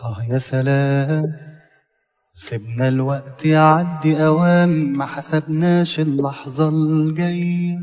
آه يا سلام سيبنا الوقت يعدي أوام ما حسبناش اللحظة الجاية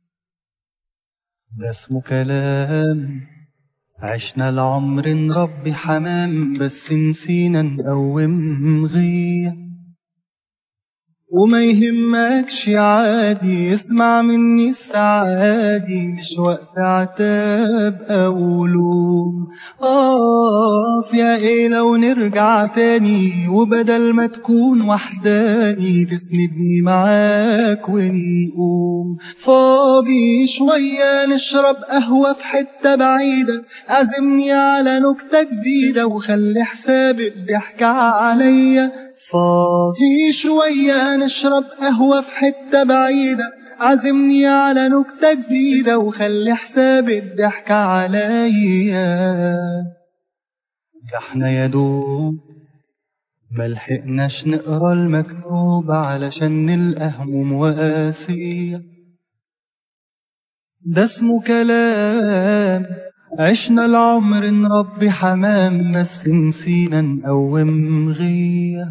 ده اسمه كلام عشنا العمر نربي حمام بس نسينا نقوم غيه وما يهمكش عادي اسمع مني السعادي مش وقت عتاب او لوم اه يا ايه لو نرجع تاني وبدل ما تكون وحداني تسندني معاك ونقوم فاضي شوية نشرب قهوة في حتة بعيدة عزمني على نكتة جديدة وخلي حساب الضحك عليا فاضي شوية نشرب قهوة في حتة بعيدة عزمني على نكتة جديدة وخلي حساب الضحك عليا احنا يا دوب ملحقناش نقرا المكتوب علشان نلقى هموم وقاسية ده اسمه كلام عشنا العمر نربي حمام بس نسينا نقوم غيه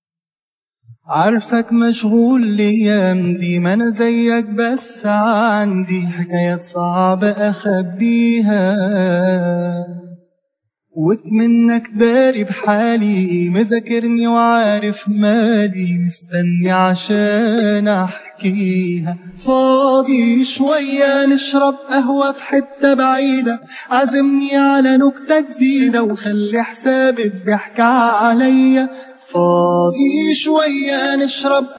عارفك مشغول الايام دي ما انا زيك بس عندي حكايات صعبة اخبيها وكمنك داري بحالي مذاكرني وعارف مالي مستني عشان احكيها فاضي شوية نشرب قهوة في حتة بعيدة عزمني على نكتة جديدة وخلي حساب الضحك عليا فاضي شوية نشرب